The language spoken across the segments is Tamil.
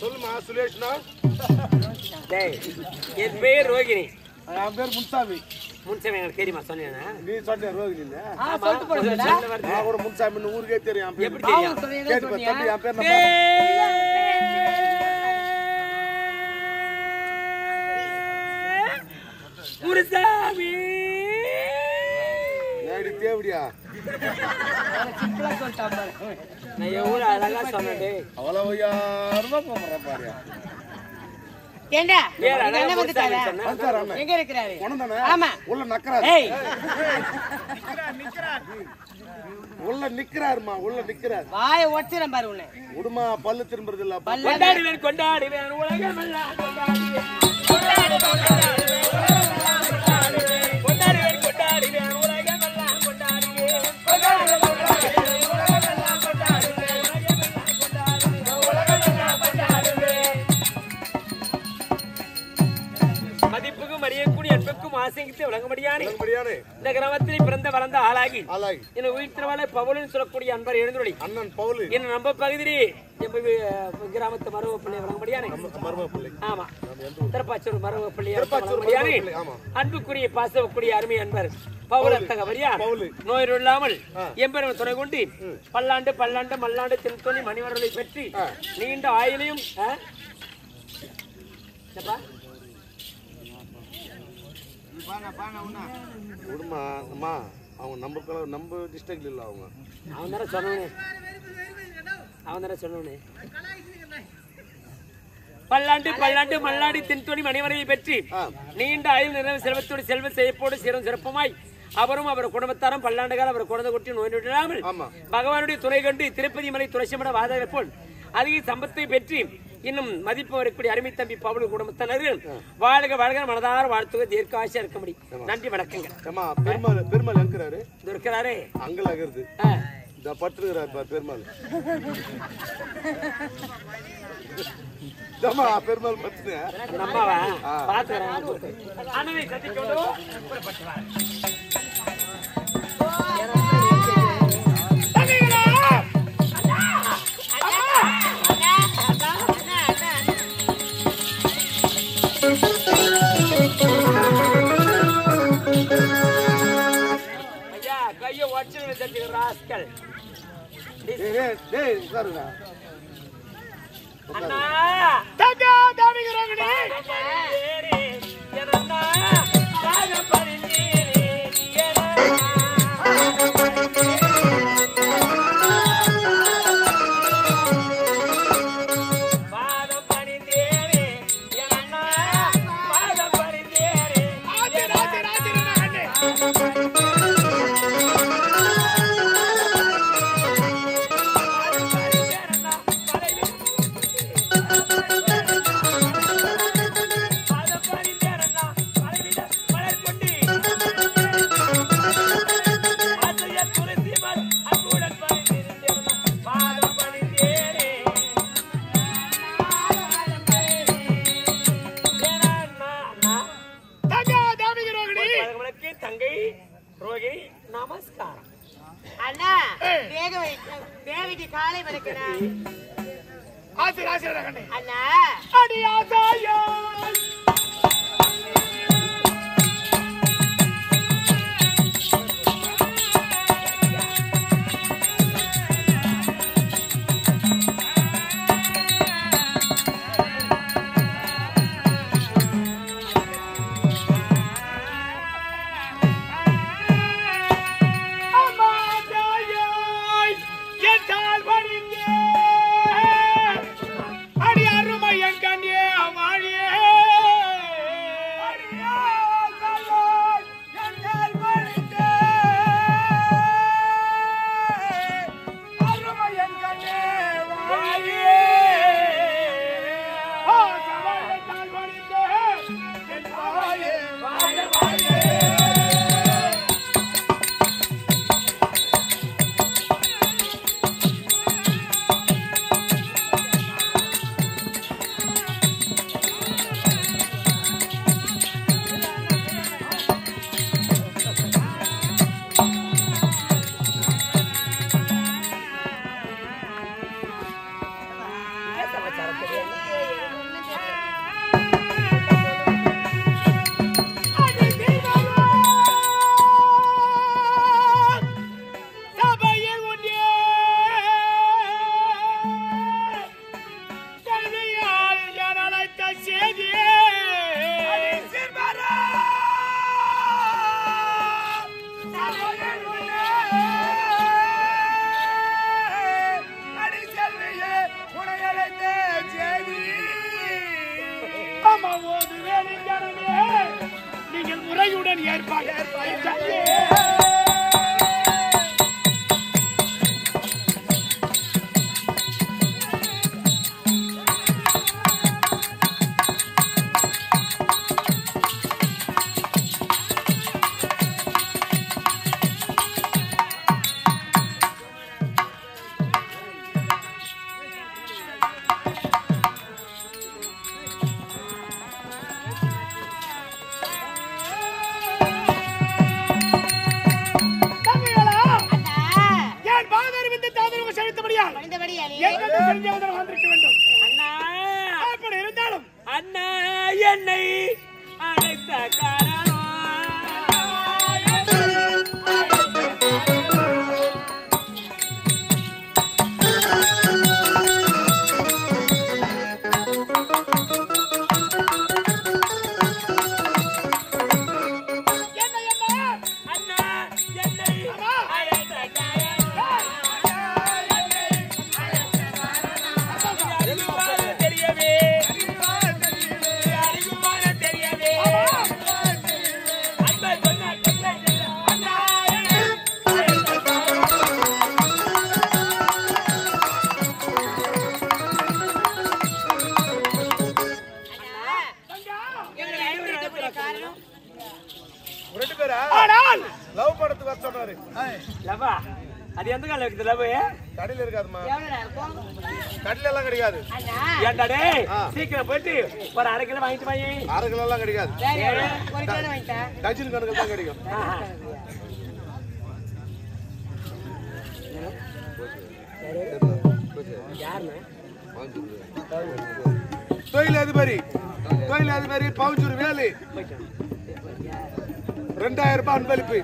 சொல்லுமா சுலேஷ்னா டேய் என் பேர் ரோகிணி என் பேர் முன்சாமி முன்சமே எனக்கு தெரியுமா சொன்னேனா நீ சொன்ன ரோகிணி ஆ, சொல்லிட்டு போடுங்கடா. சொல்ல வருது. நான் கூட முன்சாமின்னு ஊருக்கே தெரியும் என் பேர் எப்படி தெரியும் அவங்க சொன்னீங்க, கேட்டு பாரு, சொன்னியா? தம்பி என் பேர் நம்ம முருசாமி ஏடி தேவடியா சிம்பிளா சொல்லிட்டான் பாரு. நான் எவ்வளவு அழகா சொன்னேன் டேய். அவ்வளவு யாருமா போறேன் பாரு ஏண்டா பேர் உனக்கு அழகா என்ன வந்து முருசாமி தர? சொன்னேன். வந்துட்டாரு அண்ணன் எங்க இருக்கிறாரு உனதானே ஆமா. உள்ள நக்கறாரு ஏய் உள்ள நிக்கிறாருமா உள்ள நிக்கிறாரு வாயை ஒடிச்சிடறேன் பாரு உன்னை உடுமா பல்லு திரும்புறது இல்ல பல்ல கொண்டாடுவேன் கொண்டாடுவேன் உலகமெல்லாம் கொண்டாடுவேன் கொண்டாடுவேன் கொண்டாடுவேன் உலகமெல்லாம் கொண்டாடுவேன் மதிப்புக்கும் மரியாதைக்கும் அன்புக்கும் ஆசைக்கு விளங்கும்படியானே முடியாது இந்த கிராமத்தில் பிறந்த வளர்ந்த ஆளாகி ஆலாகி என்னை உயிர்த்தவளை பவுலன் சொல்லக்கூடிய அன்பர் எழுந்துள்ளி அண்ணன் பவுலு என்ன நம்ம பகுதியிலே எம்ப வி- கிராமத்து மரபு பிள்ளை வழங்கப்படியானே மர்ம பிள்ளை ஆமா திருப்பாச்சூர் மரபு பிள்ளை திருப்பாச்சூர் வழங்கப்படியானே மரபு பிள்ளை, ஆமா. அன்புக்குரிய பாசக்கூடிய அருமை அன்பர் பவுலர் தகவரியா பவுலு. நோய் இல்லாமல் எம்பெருமன் துணை கொண்டு பல்லாண்டு பல்லாண்டு மல்லாண்டு தென்தோணி மணிவர்களை பெற்று நீண்ட ஆயுளையும் ஆ? என்னப்பா? உடுமா அம்மா அவங்க நம்ம கல- நம்ம டிஸ்ட்ரிக்ட்ல இல்ல அவங்க அவன் தானே சொன்னவனே அவன் தானே சொன்னவனே பல்லாண்டு பல்லாண்டு மல்லாடி தென்தோணி மணிவரையை பெற்று நீண்ட ஆயுள் நிறைவு செல்வத்தோடு செல்வ செய்யப்போடு சிறம் சிறப்புமாய் அவரும் அவர் குடும்பத்தாரும் பல்லாண்டு காலம் அவர் குழந்தை குட்டி நோய் விடாமல் ஆமா. பகவானுடைய துணை கண்டு திருப்பதி மலை துளசிமட வாதகர் போல் அதிக சம்பத்தை பெற்று இன்னும் மதிப்பு வரக்கூடிய அருமை தம்பி பவுல் குடும்பத்தினர்கள் வாழ்க வாழ்க மனதார வாழ்த்துக தீர்க்க ஆசையா இருக்க முடியும் நன்றி வணக்கங்க ஏமா பெருமாள் பெருமாள் எங்கிறாரு இது இருக்கிறாரே அங்கல் அகிறது ஆ. இந்த பட்டுருக்கிறார் பார் பெருமாள் ஏம்மா, பெருமாள் பத்துனே அந்த அம்மாவா பாத்துக்கிறேன் அண்ணனை கட்டிக்கொண்டு புறப்பட்டு வா. ஐயா கையை உடச்சு தட்டி ராஸ்கல் டேய், டேய், டேய், உட்காருங்க அண்ணா தங்கா தாமிகரங்கடி ஏறி எனண்ணா ராக பரிந்தீரே பாத பரிந்தீரே எனண்ணா பாத பரிந்தீரே ராஜ ராஜ ராஜ தங்கை ரோகிணி நமஸ்காரம் அண்ணா வேக வை தேவிக்கு காலை வரைக்கணும் அண்ணா சமாச்சாரம் தெரியாது அம்மாவோது வேலிங்கனமே நீங்கள் முறையுடன் ஏற்பாடு ஏற்பாடு தம்பிகளா அண்ணா ஏன் பாதர் விந்து தாதரவு செலுத்தபடியால் மனிதபடியா நீ எங்களுக்கு தெரிஞ்சவர்கள் வந்திருக்க வேண்டும் அண்ணா அப்படி இருந்தாலும் அண்ணா என்னை அழைத்த காரணம் என்ன என்ன அண்ணா என்னை அழைத்த காரணம் அறிவுமான தெரியவே அறிவுமான தெரியவே அன்பை சொன்ன சொன்ன அண்ணா என்னை அழைத்த காரணம் எங்களை அழைத்திருக்கக்கூடிய காரணம் ரெண்டு பேரா ஆனால் லவ் படத்துக்கு வர சொன்னாரு லவ்வா அது எந்த காலம் இருக்குது லவ் கடையில இருக்காதுமா எவ்வளவு நேரம் இருக்கும் கடையில எல்லாம் கிடைக்காது அண்ணா ஏன்டா டேய் ஆ. சீக்கிரம் போயிட்டு ஒரு அரை கிலோ வாங்கிட்டு வாயி அரை கிலோ எல்லாம் கிடைக்காது வேற எவ்வளவு? ஒரு கிலோ வாங்கிட்டேன் டஜன் கணக்கு தான் கிடைக்கும் ஆஹா. யாருண்ணா தொழில் அதிபரி தொழில் அதிபரி பவுஞ்சூர் வேலு ரெண்டாயிரம் ரூபாய் அன்பளிப்பு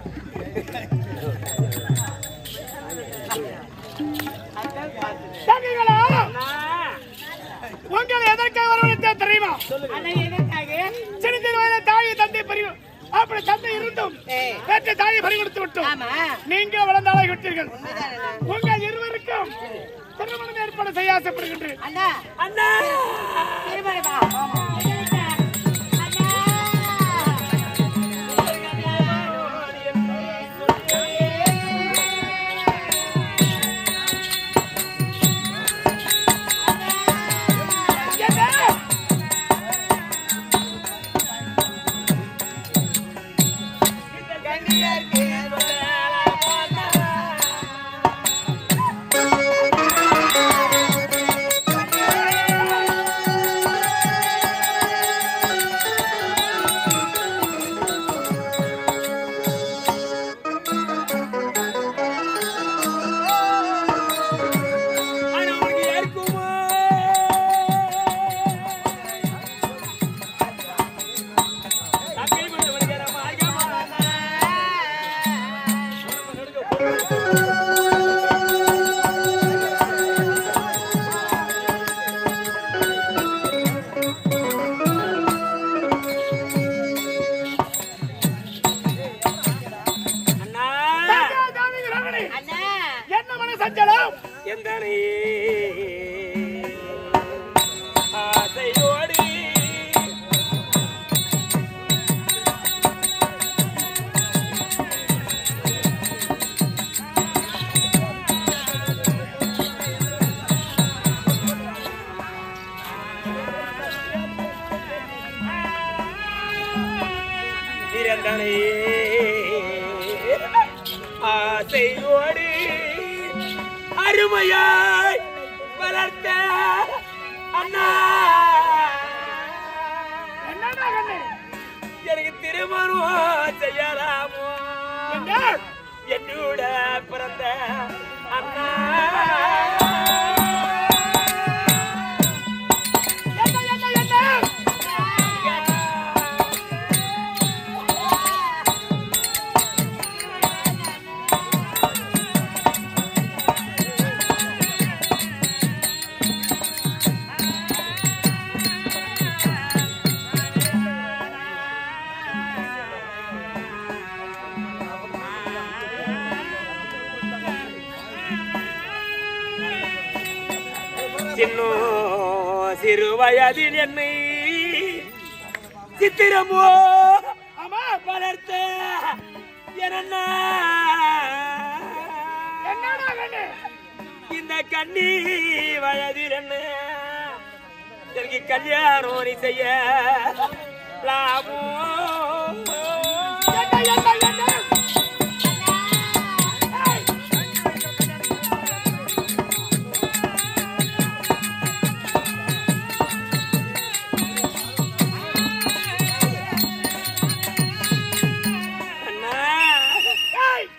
தம்பிகளா அண்ணா உங்களை எதற்காக வரவழைத்த தெரியுமா அண்ணா எதற்காக சிறு சிறு வயதில் தாயை தந்தை பறி அப்படி தந்தை இருந்தும் ஏய். பெற்ற தாயை பறி கொடுத்து விட்டோம் ஆமா நீங்க வளர்ந்தாலாகி விட்டீர்கள் உண்மைதான் அண்ணா. உங்கள் இருவருக்கும் திருமணம் ஏற்பாடு செய்ய ஆசைப்படுகின்றேன் அண்ணா அண்ணா திருமணமா அண்ணா என்ன? ஆனா உனக்கு ஏற்குமா தம்பி மட்டும் வருகிற மார்க்கமா அண்ணா தாத்தா, தாமிங்க ராமனே, அண்ணா என்ன மன சஞ்சலம் எந்தனை ஆசையோடு நிரந்தனை ஆசையோடு அருமையாய் வளர்த்த அண்ணா என்னடா கண்ணு எனக்கு திருமணம் செய்யலாமோ என்ன? என்னோட பிறந்த அண்ணா என்ன, என்ன, என்ன? சின்ன சிறு வயதில் என்னை சித்திரமோ ஆமா வளர்த்த என்ன என்னடா கண்ணு இந்த கண்ணி வயதில் என்ன எனக்கு கல்யாணம் நீ செய்ய லாபோ என்ன என்ன என்ன ஏய், அண்ணா ஏய்,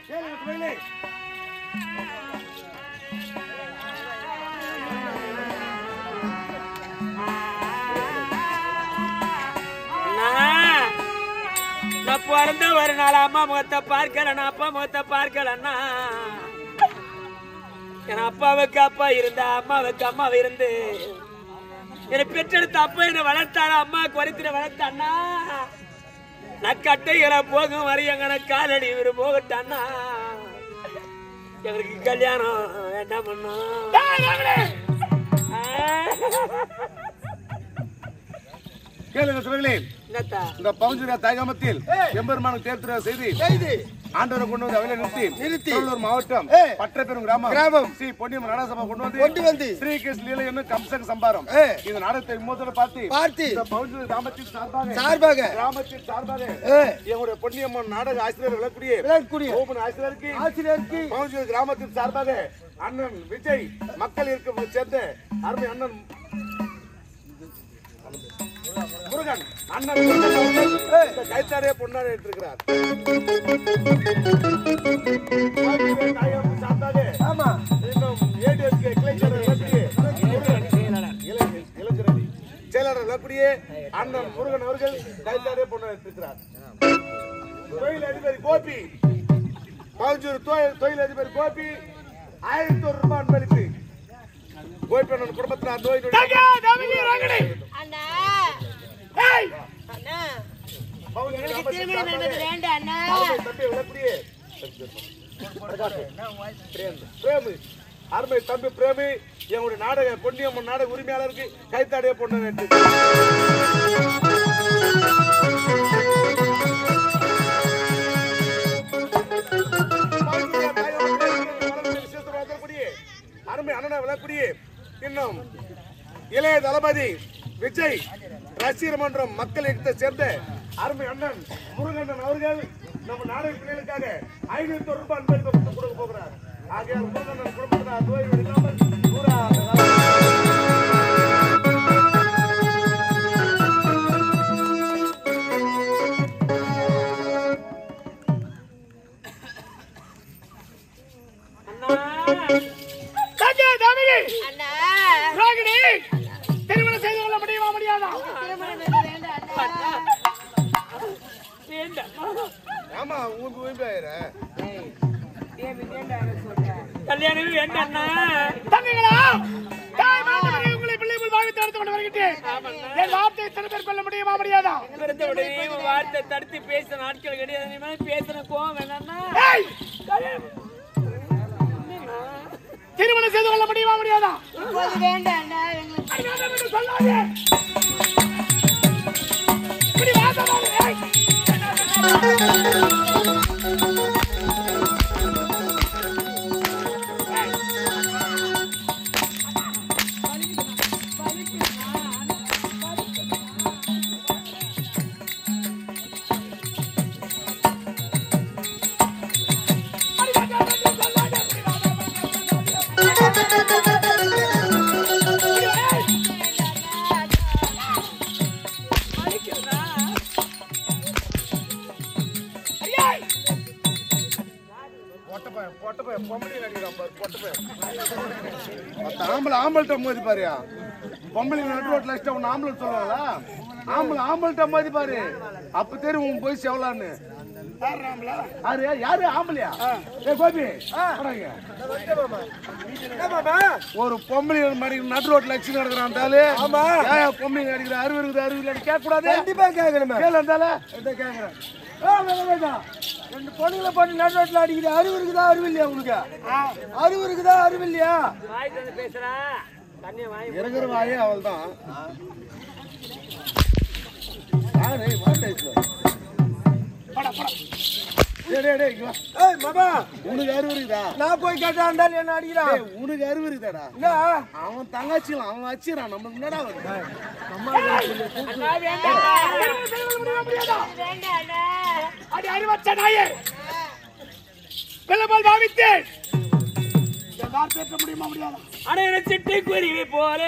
அண்ணா, நான் பிறந்த ஒரு நாள் அம்மா முகத்தை பார்க்கல நான் அப்பா முகத்தை பார்க்கலண்ணா என் அப்பாவுக்கு அப்பா இருந்தா அம்மாவுக்கு அம்மா இருந்து என்னை பெற்றெடுத்த அப்பா என்னை வளர்த்தாரா அம்மா குறைத்திட வளர்த்தாண்ணா நான் கட்டையில போகும் வரை எங்கன காலடி இவரு போகட்டாண்ணா எங்களுக்கு கல்யாணம் வேண்டாம் பண்ணும் ஏய், ராவணே. கேளுங்க சிவர்களே என்னத்தா இந்த பவுஞ்சுரா தாயகமத்தில் எம்பெருமானுக்கு தேர்த்திர செய்தி செய்தி ஆண்டவரை கொண்டு வந்து அவையில நிறுத்தி நிறுத்தி. திருவள்ளூர் மாவட்டம் ஏ. பட்டப்பெரும் கிராமம் கிராமம். ஸ்ரீ பொன்னியம் நாடகசபா கொண்டு வந்து கொண்டு வந்து. ஸ்ரீ கிருஷ்ண லீலை என்னும் கம்சக சம்பாரம் ஏ. இந்த நாடகத்தை விமோசனை பார்த்து பார்த்து. இந்த பவுஞ்சூர் கிராமத்தின் சார்பாக சார்பாக கிராமத்தின் சார்பாக ஏ. எங்களுடைய பொன்னியம்மன் நாடக ஆசிரியர் விளக்கூடிய விளக்கக்கூடிய ஓமன் ஆசிரியருக்கு ஆசிரியருக்கு பவுஞ்சூர் கிராமத்தின் சார்பாக அண்ணன் விஜய் மக்கள் இருக்கும் சேர்ந்த அருமை அண்ணன் முருகன் அண்ணன் முருகன் அவர்கள் இந்த கைத்தாரே பொன்னாடை எடுத்திருக்கிறார் பவுஞ்சூர் தாயகத்தின் சார்பாக ஆமா இன்னும் ஏடிஎஸ்கே கிளைச்சர் விளக்கூடிய இளைஞர் இளைஞரணி செயலாளர் விளக்கூடிய அண்ணன் முருகன் அவர்கள் கைத்தாரே பொன்னாடை எடுத்திருக்கிறார் தொழில் அதிபதி கோபி பவுஞ்சூர் தொழில் தொழில் அதிபதி கோபி ஆயிரத்தி ஒரு ரூபாய் அன்பளிப்பு கோபியண்ணன் குடும்பத்தினார் நோய் நொடி தகா, தமகி, ரங்கனே. அண்ணா ஏய், அண்ணா பவுஞ்சூர் எனக்கு கிராமத்தின் திருமணம் சார்பாக என்பது வேண்டாம் அண்ணா அருமை தம்பி விளக்கூடிய பிரேமு அருமை தம்பி பிரேமி எங்களுடைய நாடக பொன்னியம்மன் நாடக உரிமையாளருக்கு கைத்தாடிய பொண்ணு நட்டு அருமை அண்ணனை விளக்கூடிய இன்னும் இளைய தளபதி விஜய் ரசிகர் மன்றம் மக்கள் இயக்கத்தை சேர்ந்த அருமை அண்ணன் முருகண்ணன் அவர்கள் நம்ம நாடக பிள்ளைகளுக்காக ஐநூத்தி ஒரு ரூபாய் அன்பளிப்பு கொடுத்து கொடுக்க போகிறார் ஆகையால் முருகண்ணன் குடும்பத்தினர் நோய் இல்லாமல் நூறாண்டு காலம் அண்ணா தகா, தமகி, அண்ணா ரங்கனே. திருமணம் செய்து கொள்ள முடியுமா முடியாதா திருமணம் என்பது வேண்டாம் அண்ணா வேண்டாம் ஆமா உங்களுக்கு உயிர்ப்பாயிர கல்யாணமே வேண்டாம்ண்ணா தம்பிகளா தாய் மாமனரை உங்களை பிள்ளை போல் பாவித்து நடத்தி கொண்டு வருகின்றேன் என் வார்த்தையை திரும்ப கொள்ள முடியுமா முடியாதா பிறந்த உடனே ஒரு வார்த்தை தடுத்து பேச நாட்கள் கிடையாது இனிமே பேசின கோவம் வேணாம்னா ஏய், திருமணம் செய்து கொள்ள முடியுமா முடியாதா இப்போது வேண்டாம் அண்ணா எங்களுக்கு வேண்டாம் என்று சொல்லாதே இப்படி வாசமாக ஏய். ஐயாய். பொட்டப்பையன் பொட்டப்பையன் பொம்பளை நடிக்கிறான் பாரு பொட்டப்பையன் மத்த ஆம்பளை ஆம்பள்கிட்ட மோதி பாருயா பொம்பளை நடு ரோட்ல வச்சுட்டு உன்னை ஆம்பளை சொல்லுவாங்களா ஆம்பளை ஆம்பள்கிட்ட மோதி பாரு அப்ப தெரியும் உன் போய் செவலான்னு யாரு யாரு ஆம்பளையா ஏ கோபி வாடா இங்க. ஒரு பொம்பளை மாதிரி நடு ரோட்ல வச்சு நடக்கிறான் தாலு ஆமா ஏன் பொம்பளை நடிக்கிற அருவு இருக்குது அருவு இல்லை கேட்க கூடாது கண்டிப்பா கேட்கணுமே கேளு இருந்தால கேட்கறேன் ரெண்டு பொண்ணுங்களை போட்டு நடு ரோட்ல அடிக்குது அறிவு இருக்குதா அறிவு இல்லையா உனக்கு அறிவு இருக்குதா அறிவு இல்லையா வாய் வந்து பேசுறா தண்ணிய வாய் இறங்குற வாயே அவள் தான் யாரு வாண்டேஜ்ல போடா போடா டேய் டேய் டேய் இங்க வா. ஏய் மகா உனக்கு அறிவு இருக்குதா நான் போய் கேட்டா இருந்தாலும் என்ன அடிக்கிறான் டேய், உனக்கு அறிவு இருக்குதாடா என்ன அவன் தங்கச்சிலாம் அவன் வச்சிரான் நம்ம என்னடா வருது அண்ணா வேண்டாண்ணா முடியாதா வேண்டாண்ணா அடி அறிவச்ச நாயே பிள்ளைபால் பாவித்தேன் என் வார்த்தை ஏற்ற முடியுமா முடியாதா அடையின சிட்டு குருவி போல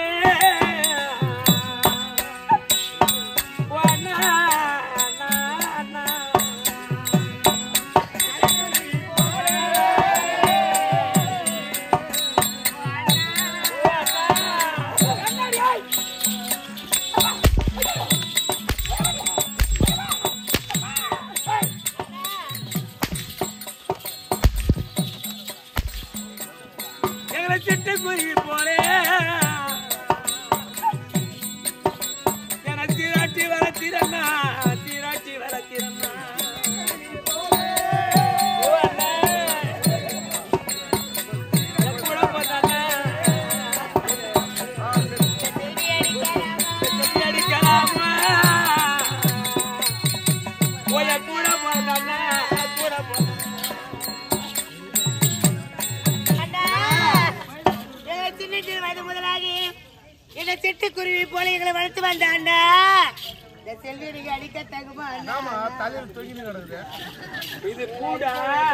வண்ணா, நா, நா. எங்களை சிட்டு குருவி போலே என சீராட்டி வர திறனா சீராட்டி வர திறனா கூட போறானே கூட போ அண்ணா எங்க சின்ன சின்ன வயது முதலாகி இந்த சிட்டுக்குருவி போல எங்களை வளர்த்து வந்த அண்ணா இந்த செல்வி நீங்க அடிக்க தகுமா அண்ணா ஆமா தலையில தொங்கின்னு கிடக்குது இது கூட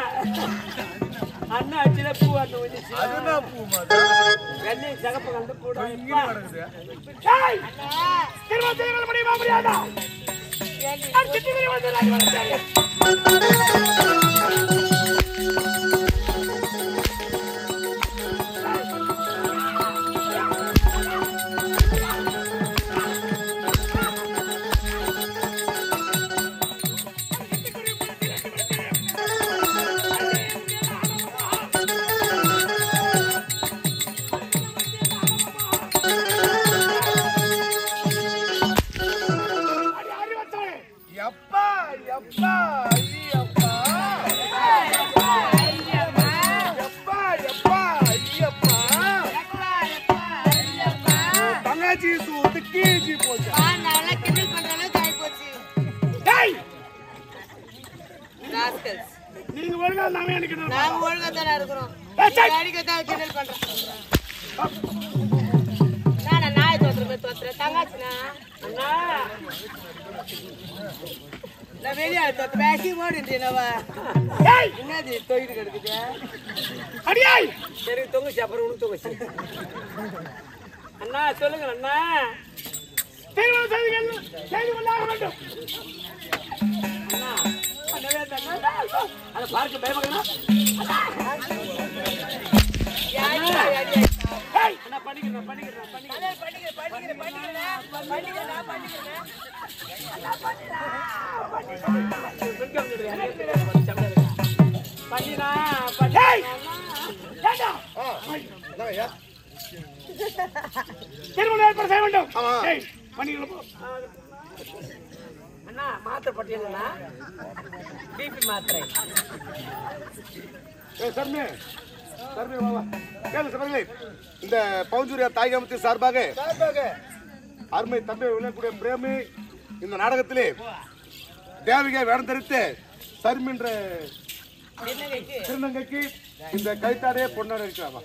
அண்ணா அச்சில பூ அண்ணன் வந்துச்சு அதுதான் பூ மாதிரி வெள்ளை சகப்பு கண்டு கூட கிடக்குது ஏய் திருமணம் செய்ய முடியுமா முடியாதா நான் சிட்டுக்குருவி வந்து நான் வளர்த்தேன் அடி அறிவச்சவனே எப்பா எப்பா ஐயப்பா எப்பா எப்பா ஐயப்பா தங்கச்சி சூத்து கீழ்ச்சி போச்சு நல்லா கிண்டல் பண்ற அளவுக்கு ஆயிப்போச்சு டேய் ராஸ்கல்ஸ் நீங்க ஒழுங்கா நாமே அடிக்கணும் நாங்க ஒழுங்கா தானே இருக்கிறோம் ஏய், சை. அடிக்கத்தான் கிண்டல் பண்றோம் நானா நாய் தோத்துற போய் தோத்துறேன் தங்காச்சுனா அண்ணா நான் வெளியே தோத்து பேசி ஓடின்றேனவா டேய் என்னது தொயிட்டு கிடக்குது அடியாய் சரி தொங்குச்சு அப்புறம் உனக்கு தொங்குச்சு அண்ணா சொல்லுங்க அண்ணா திருமணம் செய்து செய்து கொள்ளாக வேண்டும் அண்ணா பண்ணவே இல்லை அண்ணா. அதை பார்க்க பயப்படணும் டேய் அண்ணா பண்ணிக்கிறேன் பண்ணிக்கிறேன் பண்ணிக்கிறேன் பண்ணினா டேய் ஏண்டா என்னய்யா? திருமணம் ஏற்பாடு செய்ய வேண்டும் ஆமா. டேய் பண்ணிக்கலாம் போ அண்ணா மாத்திரை பட்டியலண்ணா பிபி மாத்திரை ஏய், சர்மே சர்மே வா வா கேளு சர்மே இந்த பவுஞ்சூரியா தாய்காமத்தின் சார்பாக அருமை தம்பி விளையக்கூடிய பிரேமி இந்த நாடகத்திலே தேவிகை வேடம் தரித்து சர்மின்ற திருநங்கைக்கு இந்த கைத்தாடையே பொண்ணாட இருக்கிறாமா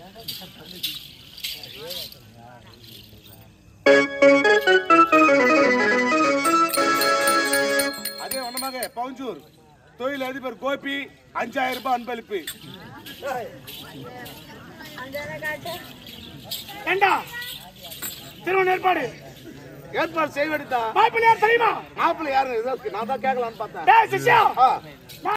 அதே வண்ணமாக பவுஞ்சூர் தொழில் அதிபர் கோபி அஞ்சாயிரம் ரூபாய் அன்பளிப்பு ஏண்டா திருமணம் ஏற்பாடு ஏற்பாடு செய்ய வேண்டியதா மாப்பிள்ளையார் தெரியுமா மாப்பிள்ளை யாரு நான் தான் கேட்கலான்னு பார்த்தேன் டேய் சிஷ்யா ஆ